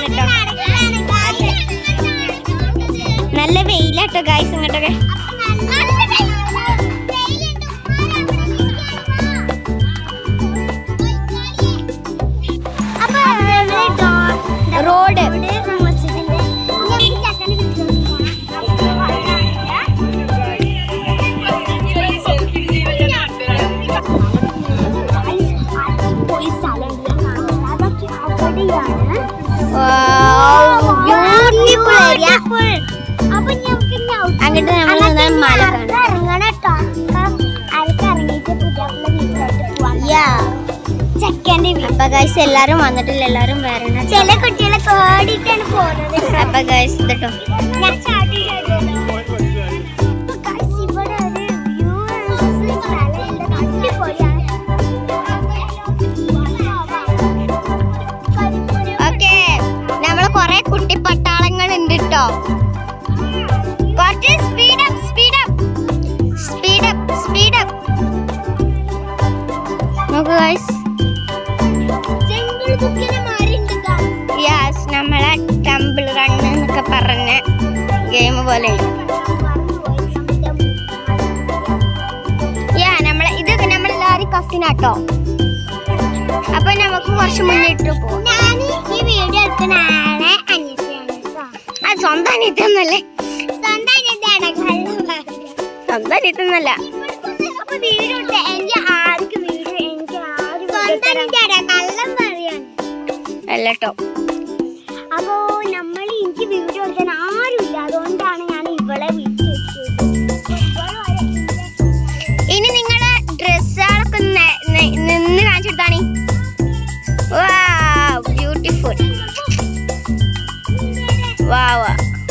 കേട്ടോ നല്ല വെയിലാട്ടോ ഗായ്സ് ഇങ്ങോട്ടൊക്കെ റോഡ് ബ്യൂട്ടിഫുൾ ഏരിയ അപ്പൊ ഞമ്മക്ക് ഇനി out- അങ്ങോട്ട് നമ്മൾ നിന്നാൽ മല അനക്ക് കാണാം ഇറങ്ങണം ട്ടോ. അപ്പൊ അനക്ക് ഇറങ്ങിയിട്ട് പുതിയാപ്പിള വീട്ടിലോട്ട് പോവാം. ചെക്കന്റെ വീട്. അപ്പൊ ഗൈസ് എല്ലാരും വന്നിട്ടില്ല എല്ലാരും വരണം ചില കുട്ടികളെ കേടിട്ടാണ് പോകുന്നത് അപ്പൊ ഗൈസ് ഇതട്ടോ ഞാൻ ചാടി ചാടി അപ്പൊ guys, ഇവിടെ ഒരു views സ്ഥലമുണ്ട്. അടിപൊളിയാണ്. ഓക്കെ നമ്മള് കൊറേ കുട്ടിപ്പട്ടാളങ്ങൾ ഉണ്ട് കേട്ടോ കുറച്ച് speed up speed up speed up speed up നോക്കൂ ഗൈസ് ജംഗിൾ ബുക്കിനെ മാറിണ്ട് guys. യാസ് നമ്മളെ ടെമ്പിൾ റൺ എന്നൊക്കെ പറഞ്ഞ ഗെയിം പോലെ യാ നമ്മളെ ഇത് നമ്മളെല്ലാരും കസിനാട്ടോ അപ്പൊ നമുക്ക് കുറച്ച് മുന്നിട്ട് പോവാം ഞാൻ ഈ വീഡിയോ എടുക്കുന്ന ആളെ അന്വേഷിച്ചാണ് ട്ടോ. അത് സ്വന്തം അനിയത്തൊന്നല്ലേ സ്വന്തം അനിയത്തിയാണ് കള്ളം പറഞ്ഞത്. സ്വന്തം അനിയത്തൊന്നല്ല അപ്പൊ വീഡിയോ എടുത്ത എനിക്ക് ആർക്ക് വീഡിയോ എനിക്ക് ആരും സ്വന്തം അനിയത്തിയാണ് കള്ളം പറയാണ് അല്ല കേട്ടോ അപ്പോ നമ്മൾ എനിക്ക് വീഡിയോ എടുക്കാൻ ആരുമില്ല അതുകൊണ്ടാണ് ഞാൻ ഇവളെ വിളിച്ചു ഇനി നിങ്ങളെ ഡ്രസ്സുകളൊക്കെ നിന്ന് കാണിച്ചെടുത്താണ് ബ്യൂട്ടിഫുൾ വാ വാ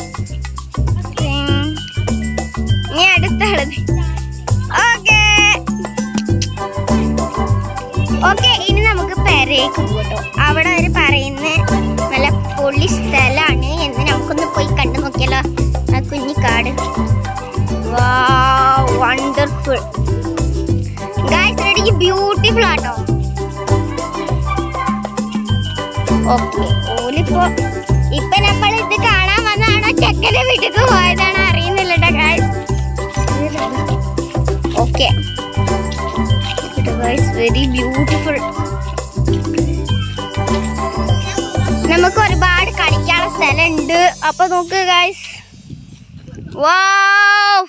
ഇനി അടുത്ത ആളത് ഓക്കെ ഓക്കെ ഇനി നമുക്ക് പെരേക്ക് പോട്ടോ അവിടെ അവർ പറയുന്ന നല്ല പൊള്ളി സ്ഥലമാണ് എന്ന് നമുക്കൊന്ന് പോയി കണ്ടു നോക്കിയാലോ ആ കുഞ്ഞിക്കാട് വണ്ടർഫുൾ ഗായ്സ് റെഡിക്ക് ബ്യൂട്ടിഫുൾ ആട്ടോ ഓക്കെ ഓലിപ്പോ ഇപ്പൊ നമ്മൾ ഇത് കാണാൻ വന്നതാണോ ചെക്കന്റെ വീട്ടിലേക്ക് പോയതാണോ അറിയുന്നില്ല guys okay guys very beautiful നമുക്ക് ഒരുപാട് കളിക്കാനുള്ള സ്ഥലമുണ്ട് അപ്പൊ നോക്ക് ഗായ്സ് വാവ്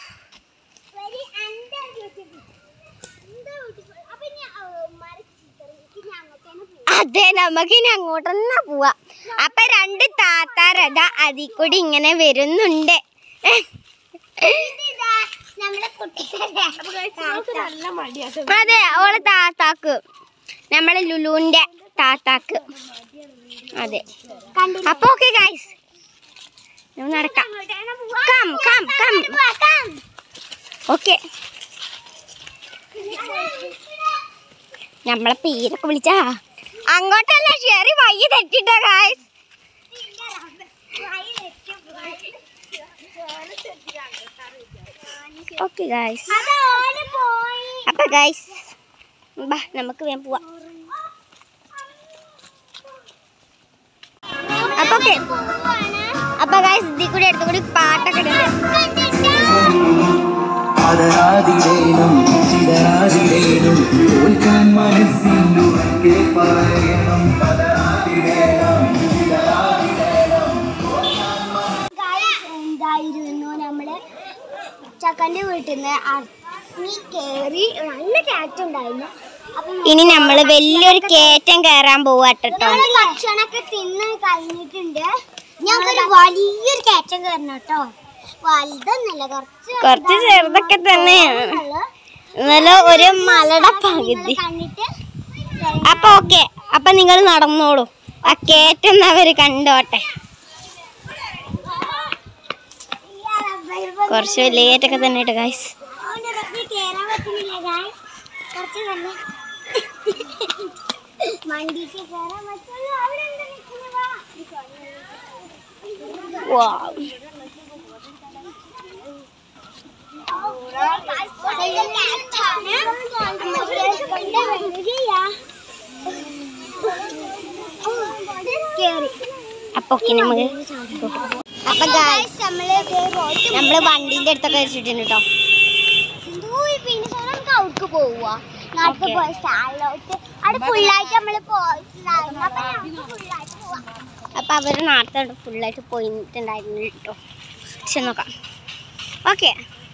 അതെ നമുക്ക് ഇനി അങ്ങോട്ട് തന്നെ പോവാ അപ്പൊ രണ്ട് താത്താരത അതിൽ കൂടി ഇങ്ങനെ വരുന്നുണ്ട് നമ്മളെ അതെ ഓളെ താത്താക്ക് നമ്മളെ ലുലുവിന്റെ താത്താക്ക് അതെ അപ്പൊ ഓക്കെ ഗൈസ് നടക്കാം കം കം കം ഓക്കെ നമ്മളെ പേരൊക്കെ വിളിച്ചാ അങ്ങോട്ടല്ല ഷെറി വയ്യ തെറ്റിട്ടോ ഗായ്സ് ഓക്കെ ഗായ്സ് അപ്പൊ ഗായ്സ് ബാ നമുക്ക് വേഗം പോവാം അപ്പൊ ഓക്കെ അപ്പൊ ഗായ്സ് ഇതിൽ കൂടി അടുത്ത് കൂടി പാട്ടൊക്കെ ഇടുന്നുണ്ട് പതരാതിടേനും ചിതരാതിടേനും തോൽക്കാൻ മനസ്സിനുറക്കെ പറയണം പതരാതിടേണം എന്തായിരുന്നു നമ്മള് ചക്കന്റെ വീട്ടിൽ നിന്ന് അറങ്ങി കേറി നല്ല കാറ്റ് ഉണ്ടായിരുന്നു അപ്പൊ ഇനി നമ്മള് വലിയൊരു കയറ്റം കയറാൻ പോവാട്ടോ നമ്മള് ഭക്ഷണമൊക്കെ തിന്ന് കഴിഞ്ഞിട്ടുണ്ട് ഞങ്ങൾക്കൊരു വലിയൊരു കയറ്റം കയറണം കേട്ടോ വലുതൊന്നല്ല കുറച്ച് കുറച്ച് ചെറുതൊക്കെ തന്നെയാണ് ഉള്ളു. എന്നാലും ഒരു മലയുടെ പകുതി കണ്ടിട്ട് അപ്പൊ ഓക്കെ അപ്പൊ നിങ്ങൾ നടന്നോളൂ ആ കയറ്റം അവര് കണ്ടോട്ടെ കുറച്ച് ലേറ്റൊക്കെ തന്നെ കേട്ടോ ഗൈസ് കേറാൻ പറ്റുന്നില്ല guys. കുറച്ച് തന്നെ വണ്ടിക്ക് കേറാൻ പറ്റുള്ളൂ അവിടെ എന്താ നിൽക്കുന്നത് വാ കേറി അപ്പൊ ഓക്കെ നമുക്ക് അപ്പൊ guys, നമ്മള് റോഡ് നമ്മള് വണ്ടീന്റെ അടുത്തൊക്കെ വെച്ചിട്ടുണ്ട് കേട്ടോ പിന്നെ നമുക്ക് അവിടേക്ക് പോവുക നാട്ടിൽ Okay. പോയ സ്ഥലത്തോട്ട് അവിടെ ഫുള്ളായിട്ട് നമ്മള് പോയിട്ടുണ്ടായിരുന്നു അപ്പൊ നമുക്ക് ഫുള്ളായിട്ട് പോവാം അപ്പൊ അവര് നേരത്തെ ഫുള്ളായിട്ട് പോയിട്ടുണ്ടായിരുന്നു കേട്ടോ പക്ഷെ നോക്കാം ഓക്കെ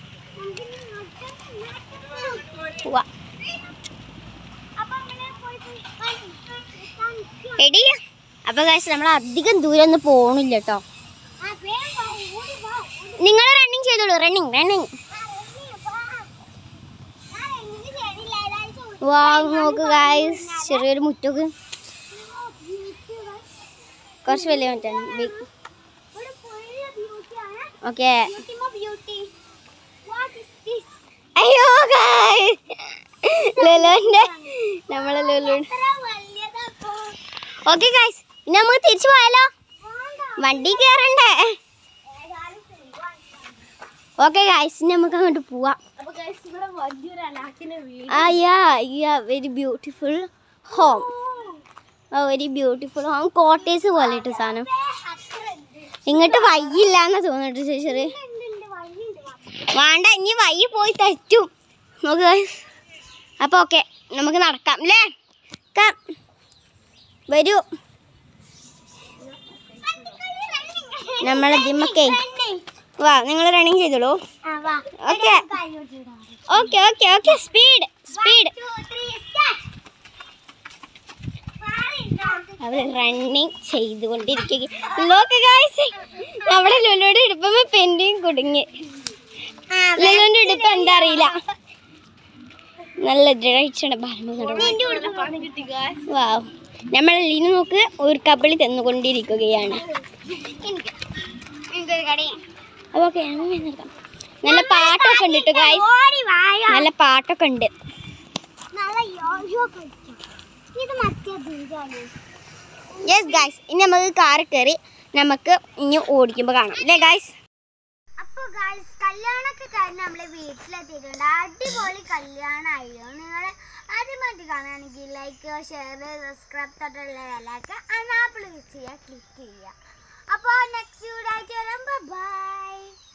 പോവാ അപ്പൊ അങ്ങനെ പോയി പോയി എടി അപ്പൊ കാശ് നമ്മൾ അധികം ദൂരം ഒന്നും പോണില്ല കേട്ടോ ആ വേഗം വാ, ഓടി വാ, ഓടി നിങ്ങൾ റണ്ണിങ് ചെയ്തോളൂ റണ്ണിങ് റണ്ണിങ് വാ, ഇറങ്ങി വാ. ഞാൻ എങ്ങനെ ചെയ്തില്ല, ഏതായാലും ചോദിച്ചു. വാ നോക്ക് ഗായ്സ് ചെറിയൊരു മുറ്റൊക്കെ ഓ, beauty വാ. കുറച്ച് വലിയ മുറ്റാണ് ബിഗ് ഇവിടെ full beauty ആണ്. Okay Beauty mo beauty. What is this? അയ്യോ ഗായ്സ് ലുലുവിന്റെ നമ്മളെ ലുലു ഇത്ര വലിയതപ്പോ. ഓക്കെ ഗായ്സ് ഇനി നമുക്ക് തിരിച്ചു പോയാലോ വേണ്ട. വണ്ടി കയറണ്ടേ ഏതായാലും പോവാം. ഓക്കെ ഗായ്സ് ഇനി നമുക്ക് അങ്ങോട്ട് പോവാം അപ്പൊ guys, ഇവിടെ വലിയൊരു അലാക്കിന്റെ വീട്. ആ yeah yeah very beautiful home ആ വെരി ബ്യൂട്ടിഫുൾ ഹോം കോട്ടേഴ്സ് പോലെ ഇട്ട സാധനം ദേ, അത്ര ഉണ്ട്. ഇങ്ങോട്ട് വയ്യില്ലാന്ന് തോന്നിട്ട് ചേച്ചറ് ഉണ്ട്, ഉണ്ട്, വഴിയുണ്ട്, വാ. വേണ്ട ഇനി വയ്യ പോയി തെറ്റും നോക്ക് ഗൈസ് അപ്പോൾ ഓക്കെ നമുക്ക് നടക്കാം അല്ലേ കം. വരൂ നമ്മളെ ജിമ്മൊക്കെ Running. വാ നിങ്ങൾ റണ്ണിങ് ചെയ്തോളൂ ആ, വാ. Okay. ഇവിടെ കൈയ്യോട്ട് ഇടാം. Okay okay okay speed speed One, two, three, start. മാറിയിരുന്നോ? അവർ റണ്ണിങ് ചെയ്തുകൊണ്ടിരിക്കുക നോക്ക് ഗൈസ് നമ്മുടെ ലുലുയുടെ ഇടുപ്പമ്മ പെൻഡിങ് കുടുങ്ങി ആ, ലുലുവിന്റെ ഇടുപ്പ് എന്താ അറിയില്ല നല്ല ദൃഢിച്ചാണ് നിന്റെ ഉടുപ്പ് കിട്ടി, guys. വാ നമ്മൾ ലീന നോക്ക് ഒരു കപ്പിളി തന്നുകൊണ്ടിരിക്കുകയാണ് എനിക്ക് എനിക്കൊരു കടി അപ്പൊ ഓക്കെ നല്ല പാട്ടൊക്കെ ഉണ്ട് കേട്ടോ ഗൈസ് ഓടി വായോ നല്ല പാട്ടൊക്കെ ഉണ്ട് നല്ല യോയോ കളിക്കും ഇത് മറ്റേ ദൂരാണ് യെസ് ഗൈസ് ഇനി നമുക്ക് കാറിൽ കയറി നമുക്ക് ഇനി ഓടിക്കുമ്പോൾ കാണാം അല്ലേ ഗൈസ് അപ്പൊ ഗൈസ് കല്യാണമൊക്കെ കഴിഞ്ഞ് നമ്മളെ വീട്ടിലെത്തിയിട്ടുണ്ട് അടിപൊളി കല്യാണമായിരുന്നു നിങ്ങൾ ആദ്യമായിട്ട് കാണുകയാണെങ്കിൽ ലൈക്ക് ഷെയർ സബ്സ്ക്രൈബ് തൊട്ടുള്ള വിലക്ക് അനാപ്പിൾ ചെയ്യുക ക്ലിക്ക് ചെയ്യുക അപ്പോൾ നെക്സ്റ്റ് വീഡിയോ ആയിട്ട് വരാം ബൈ